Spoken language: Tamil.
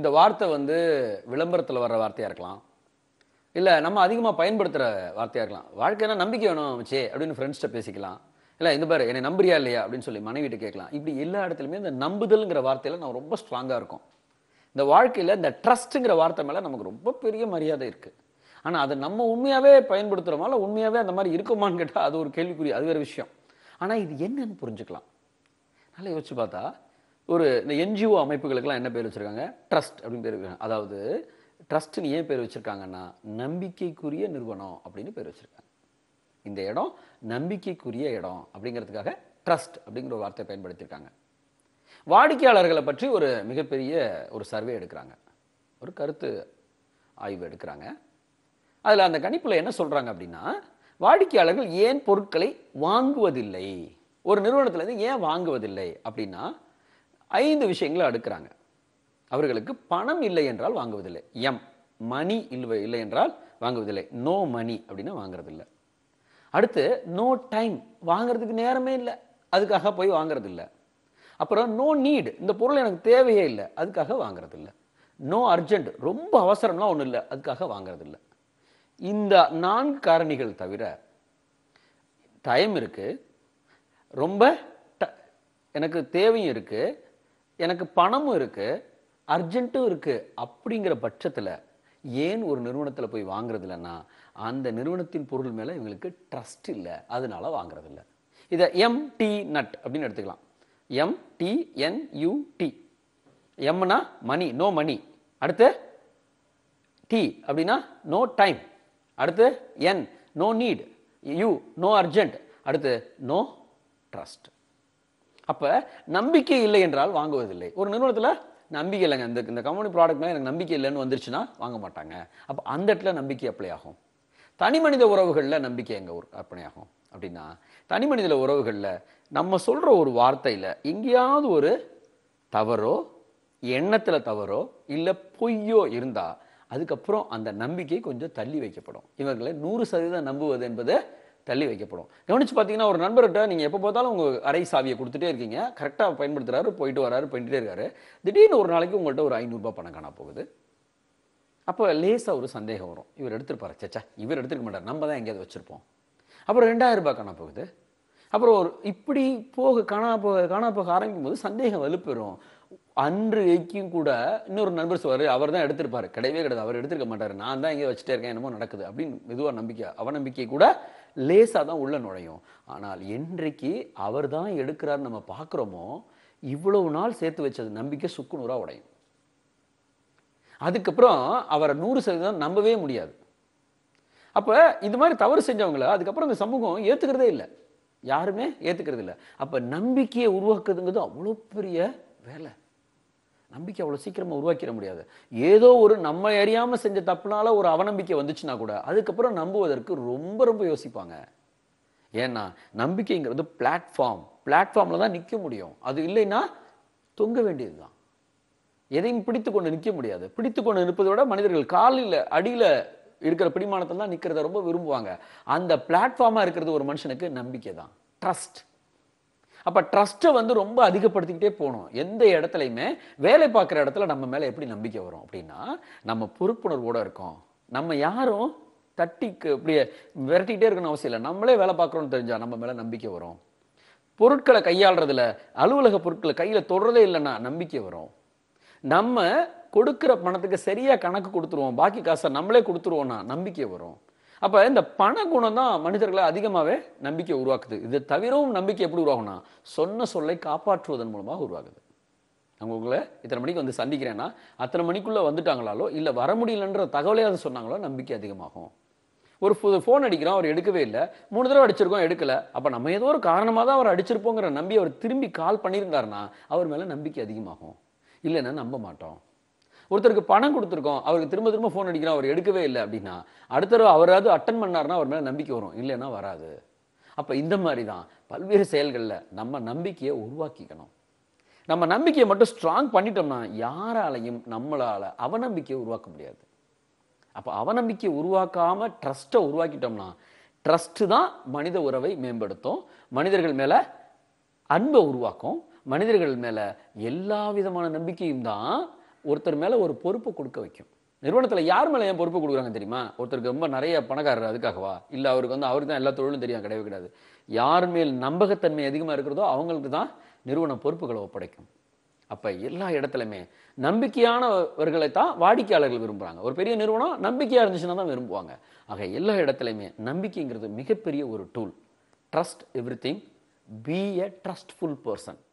இந்த வார்த்தை வந்து விளம்பரத்தில் வர்ற வார்த்தையாக இருக்கலாம் இல்லை நம்ம அதிகமாக பயன்படுத்துகிற வார்த்தையாக இருக்கலாம் வாழ்க்கைனா நம்பிக்கை வேணும் மச்சே அப்படின்னு ஃப்ரெண்ட்ஸ்கிட்ட பேசிக்கலாம் இல்லை இந்த பாரு என்னை நம்புறியா இல்லையா அப்படின்னு சொல்லி மனைவிட்டு கேட்கலாம் இப்படி எல்லா இடத்துலையுமே இந்த நம்புதல்ங்கிற வார்த்தையில் நம்ம ரொம்ப ஸ்ட்ராங்காக இருக்கும் இந்த வாழ்க்கையில் இந்த ட்ரஸ்ட்டுங்கிற வார்த்தை மேலே நமக்கு ரொம்ப பெரிய மரியாதை இருக்குது ஆனால் அதை நம்ம உண்மையாகவே பயன்படுத்துகிறோமா இல்லை உண்மையாகவே அந்த மாதிரி இருக்குமான்னு கேட்டால் அது ஒரு கேள்விக்குறி அது வேறு விஷயம் ஆனால் இது என்னன்னு புரிஞ்சுக்கலாம் நல்லா யோசிச்சு பார்த்தா ஒரு இந்த என்ஜிஓ அமைப்புகளுக்கெல்லாம் என்ன பேர் வச்சுருக்காங்க ட்ரஸ்ட் அப்படின்னு பேர் வைக்கிறாங்க அதாவது ட்ரஸ்ட்னு ஏன் பேர் வச்சுருக்காங்கன்னா நம்பிக்கைக்குரிய நிறுவனம் அப்படின்னு பேர் வச்சுருக்காங்க இந்த இடம் நம்பிக்கைக்குரிய இடம் அப்படிங்கிறதுக்காக ட்ரஸ்ட் அப்படிங்கிற ஒரு வார்த்தையை பயன்படுத்தியிருக்காங்க வாடிக்கையாளர்களை பற்றி ஒரு மிகப்பெரிய ஒரு சர்வே எடுக்கிறாங்க ஒரு கருத்து ஆய்வு எடுக்கிறாங்க அதில் அந்த கணிப்பில் என்ன சொல்கிறாங்க அப்படின்னா வாடிக்கையாளர்கள் ஏன் பொருட்களை வாங்குவதில்லை ஒரு நிறுவனத்துலேருந்து ஏன் வாங்குவதில்லை அப்படின்னா ஐந்து விஷயங்களை அடுக்கிறாங்க அவர்களுக்கு பணம் இல்லை என்றால் வாங்குவதில்லை எம் மணி இல்லை இல்லை என்றால் வாங்குவதில்லை நோ மணி அப்படின்னா வாங்குறதில்லை அடுத்து நோ டைம் வாங்குறதுக்கு நேரமே இல்லை அதுக்காக போய் வாங்குறது இல்லை அப்புறம் நோ நீட் இந்த பொருள் எனக்கு தேவையே இல்லை அதுக்காக வாங்குறது இல்லை நோ அர்ஜென்ட் ரொம்ப அவசரம்லாம் ஒன்றும் இல்லை அதுக்காக வாங்குறது இல்லை இந்த நான்கு காரணிகள் தவிர டைம் இருக்கு ரொம்ப ட- எனக்கு தேவையும் இருக்கு எனக்கு பணமும் இருக்கு அர்ஜென்ட்டும் இருக்கு அப்படிங்கிற பட்சத்தில் ஏன் ஒரு நிறுவனத்தில் போய் வாங்குறது இல்லைன்னா அந்த நிறுவனத்தின் பொருள் மேலே இவங்களுக்கு ட்ரஸ்ட் இல்லை அதனால வாங்குறது இல்லை இதை எம்டி நட் அப்படின்னு எடுத்துக்கலாம் எம்டிஎன்யூடி எம்னா மணி நோ மணி அடுத்து டி அப்படின்னா நோ டைம் அடுத்து என் no need you know urgent அடுத்து நோ ட்ரஸ்ட் அப்போ நம்பிக்கை இல்லை என்றால் வாங்குவதில்லை ஒரு நிறுவனத்தில் நம்பிக்கை இல்லைங்க இந்த இந்த கம்பெனி ப்ராடக்ட் மேலே எனக்கு நம்பிக்கை இல்லைன்னு வந்துருச்சுன்னா வாங்க மாட்டாங்க அப்போ அந்த இடத்துல நம்பிக்கை அப்ளை ஆகும் தனி மனித உறவுகளில் நம்பிக்கை எங்கே ஒரு அர்ப்பணை ஆகும் அப்படின்னா தனி மனித உறவுகளில் நம்ம சொல்கிற ஒரு வார்த்தையில் எங்கேயாவது ஒரு தவறோ எண்ணத்தில் தவறோ இல்லை பொய்யோ இருந்தால் அதுக்கப்புறம் அந்த நம்பிக்கை கொஞ்சம் தள்ளி வைக்கப்படும் இவர்களை நூறு சதவீதம் நம்புவது என்பது தள்ளி வைக்கப்படும் கவனிச்சு பார்த்தீங்கன்னா ஒரு நண்பர்கிட்ட நீங்கள் எப்போ பார்த்தாலும் உங்கள் அறை சாவியை கொடுத்துட்டே இருக்கீங்க கரெக்டாக பயன்படுத்துறாரு போயிட்டு வராரு பண்ணிட்டே இருக்காரு திடீர்னு ஒரு நாளைக்கு உங்கள்கிட்ட ஒரு ஐநூறுரூபா பணம் காணா போகுது அப்போ லேசாக ஒரு சந்தேகம் வரும் இவர் எடுத்திருப்பாரு சேச்சா இவர் எடுத்துருக்க மாட்டார் நம்ம தான் எங்கேயாவது வச்சுருப்போம் அப்புறம் ரெண்டாயிரம் ரூபாய் காணா போகுது அப்புறம் ஒரு இப்படி போக காணா போக காணா போக ஆரம்பிக்கும் போது சந்தேகம் வலுப்பெறும் அன்று எய்க்கும் கூட இன்னொரு நண்பர் சொல்வார் அவர் தான் எடுத்திருப்பாரு கிடையவே கிடையாது அவர் எடுத்திருக்க மாட்டார் நான் தான் எங்கேயோ வச்சுட்டே இருக்கேன் என்னமோ நடக்குது அப்படின்னு மெதுவாக நம்பிக்கை அவநம்பிக்கை கூட லேசாக தான் உள்ள நுழையும் ஆனால் என்றைக்கு அவர் தான் எடுக்கிறார் நம்ம பார்க்குறோமோ இவ்வளவு நாள் சேர்த்து வச்சது நம்பிக்கை சுக்குநூறாக உடையும் அதுக்கப்புறம் அவரை நூறு சதவீதம் நம்பவே முடியாது அப்போ இது மாதிரி தவறு செஞ்சவங்கள அதுக்கப்புறம் இந்த சமூகம் ஏற்றுக்கிறதே இல்லை யாருமே ஏற்றுக்கிறது இல்லை அப்போ நம்பிக்கையை உருவாக்குறதுங்கிறது அவ்வளோ பெரிய வேலை நம்பிக்கை அவ்வளோ சீக்கிரமாக உருவாக்கிட முடியாது ஏதோ ஒரு நம்ம அறியாமல் செஞ்ச தப்புனால ஒரு அவநம்பிக்கை வந்துச்சுன்னா கூட அதுக்கப்புறம் நம்புவதற்கு ரொம்ப ரொம்ப யோசிப்பாங்க ஏன்னா நம்பிக்கைங்கிறது பிளாட்ஃபார்ம் பிளாட்ஃபார்மில் தான் நிற்க முடியும் அது இல்லைன்னா தொங்க வேண்டியது தான் எதையும் பிடித்து கொண்டு நிற்க முடியாது பிடித்து கொண்டு நிற்பதை விட மனிதர்கள் காலில் அடியில் இருக்கிற பிடிமானத்தை தான் நிற்கிறத ரொம்ப விரும்புவாங்க அந்த பிளாட்ஃபார்மாக இருக்கிறது ஒரு மனுஷனுக்கு நம்பிக்கை தான் ட்ரஸ்ட் அப்போ ட்ரஸ்ட்டை வந்து ரொம்ப அதிகப்படுத்திக்கிட்டே போகணும் எந்த இடத்துலையுமே வேலை பார்க்குற இடத்துல நம்ம மேலே எப்படி நம்பிக்கை வரும் அப்படின்னா நம்ம பொறுப்புணர்வோட இருக்கோம் நம்ம யாரும் தட்டிக்கு இப்படியே விரட்டிக்கிட்டே இருக்கணும் அவசியம் இல்லை நம்மளே வேலை பார்க்குறோம்னு தெரிஞ்சா நம்ம மேலே நம்பிக்கை வரும் பொருட்களை கையாளுறதுல அலுவலக பொருட்களை கையில் தொடுறதே இல்லைன்னா நம்பிக்கை வரும் நம்ம கொடுக்குற பணத்துக்கு சரியா கணக்கு கொடுத்துருவோம் பாக்கி காசை நம்மளே கொடுத்துருவோம்னா நம்பிக்கை வரும் அப்ப இந்த பண குணம் தான் மனிதர்களை அதிகமாகவே நம்பிக்கை உருவாக்குது இது தவிரவும் நம்பிக்கை எப்படி உருவாகும்னா சொன்ன சொல்லை காப்பாற்றுவதன் மூலமாக உருவாகுது அவங்க உங்களை இத்தனை மணிக்கு வந்து சந்திக்கிறேன்னா அத்தனை மணிக்குள்ள வந்துட்டாங்களாலோ இல்லை வர முடியலன்ற தகவலையாவது சொன்னாங்களோ நம்பிக்கை அதிகமாகும் ஒரு ஃபோன் அடிக்கிறோம் அவர் எடுக்கவே இல்லை மூணு தடவை அடிச்சிருக்கோம் எடுக்கல அப்போ நம்ம ஏதோ ஒரு காரணமாக தான் அவர் அடிச்சிருப்போங்கிற நம்பி அவர் திரும்பி கால் பண்ணியிருந்தாருன்னா அவர் மேலே நம்பிக்கை அதிகமாகும் இல்லைன்னா நம்ப மாட்டோம் ஒருத்தருக்கு பணம் கொடுத்துருக்கோம் அவருக்கு திரும்ப திரும்ப ஃபோன் அடிக்கிறோம் அவர் எடுக்கவே இல்லை அப்படின்னா அடுத்த தடவை அவராவது அட்டன் பண்ணாருன்னா அவர் மேலே நம்பிக்கை வரும் இல்லைன்னா வராது அப்போ இந்த மாதிரி தான் பல்வேறு செயல்களில் நம்ம நம்பிக்கையை உருவாக்கிக்கணும் நம்ம நம்பிக்கையை மட்டும் ஸ்ட்ராங் பண்ணிட்டோம்னா யாராலையும் நம்மளால அவநம்பிக்கையை உருவாக்க முடியாது அப்போ அவநம்பிக்கையை உருவாக்காம ட்ரஸ்ட்டை உருவாக்கிட்டோம்னா ட்ரஸ்ட் தான் மனித உறவை மேம்படுத்தும் மனிதர்கள் மேல அன்பை உருவாக்கும் மனிதர்கள் மேல எல்லா விதமான நம்பிக்கையும் தான் ஒருத்தர் மேலே ஒரு பொறுப்பை கொடுக்க வைக்கும் நிறுவனத்தில் யார் மேலே ஏன் பொறுப்பு கொடுக்குறாங்க தெரியுமா ஒருத்தருக்கு ரொம்ப நிறைய பணக்காரர் அதுக்காகவா இல்லை அவருக்கு வந்து அவருக்கு தான் எல்லா தொழிலும் தெரியும் கிடையவே கிடையாது யார் மேல் நம்பகத்தன்மை அதிகமாக இருக்கிறதோ அவங்களுக்கு தான் நிறுவன பொறுப்புகளை ஒப்படைக்கும் அப்போ எல்லா இடத்துலையுமே நம்பிக்கையானவர்களை தான் வாடிக்கையாளர்கள் விரும்புகிறாங்க ஒரு பெரிய நிறுவனம் நம்பிக்கையாக இருந்துச்சுன்னா தான் விரும்புவாங்க ஆக எல்லா இடத்துலையுமே நம்பிக்கைங்கிறது மிகப்பெரிய ஒரு tool trust everything be a trustful person